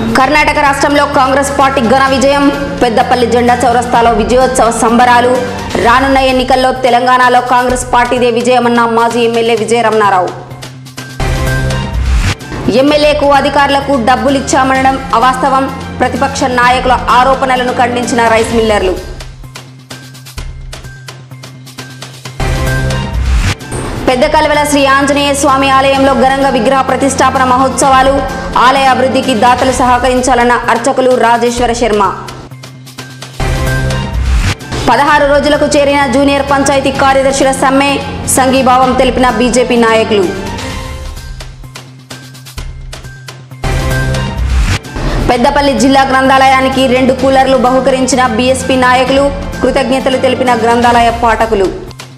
కర్ణాటక రాష్ట్రంలో కాంగ్రెస్ పార్టీ ఘన విజయం పెద్దపల్లి జెండా చౌరస్తాలో విజయోత్సవ సంబరాలు రానున్న ఎన్నికల్లో తెలంగాణలో కాంగ్రెస్ పార్టీదే విజయమన్న మాజీ ఎమ్మెల్యే విజయరమణారావు ఎమ్మెల్యేకు అధికారులకు డబ్బులిచ్చామనడం అవాస్తవం ప్రతిపక్ష నాయకుల ఆరోపణలను ఖండించిన రైస్ మిల్లర్లు పెద్ద కలవల శ్రీ ఆంజనేయ స్వామి ఆలయంలో ఘనంగా విగ్రహ ప్రతిష్టాపన మహోత్సవాలు ఆలయ అభివృద్ధికి దాతలు సహకరించాలన్న అర్చకులు రాజేశ్వర శర్మ పదహారు రోజులకు చేరిన జూనియర్ పంచాయతీ కార్యదర్శుల సమ్మె సంఘీభావం తెలిపిన బీజేపీ నాయకులు పెద్దపల్లి జిల్లా గ్రంథాలయానికి రెండు కూలర్లు బహుకరించిన బీఎస్పీ నాయకులు కృతజ్ఞతలు తెలిపిన గ్రంథాలయ పాఠకులు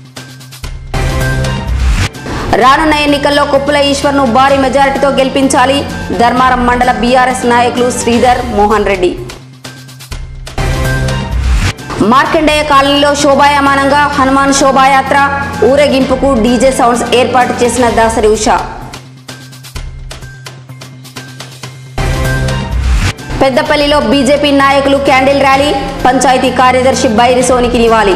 రానున్న ఎన్నికల్లో కొప్పుల ఈశ్వర్ను భారీ మెజారిటీతో గెలిపించాలి ధర్మారం మండల బీఆర్ఎస్ నాయకులు శ్రీధర్ మోహన్ రెడ్డి మార్కండేయ కాలనీలో శోభాయమానంగా హనుమాన్ శోభాయాత్ర ఊరేగింపుకు డీజే సౌండ్స్ ఏర్పాటు చేసిన దాసరి ఉష పెద్దపల్లిలో బీజేపీ నాయకులు క్యాండిల్ ర్యాలీ పంచాయతీ కార్యదర్శి బైరి సోనికి నివాళి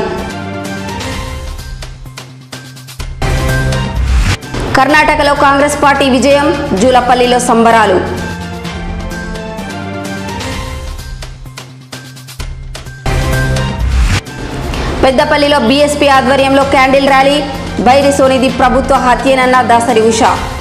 కర్ణాటకలో కాంగ్రెస్ పార్టీ విజయం జూలపల్లిలో సంబరాలు పెద్దపల్లిలో బీఎస్పీ ఆధ్వర్యంలో క్యాండిల్ ర్యాలీ బైరి సోనిది ప్రభుత్వ హత్యేనన్న దాసరి ఉష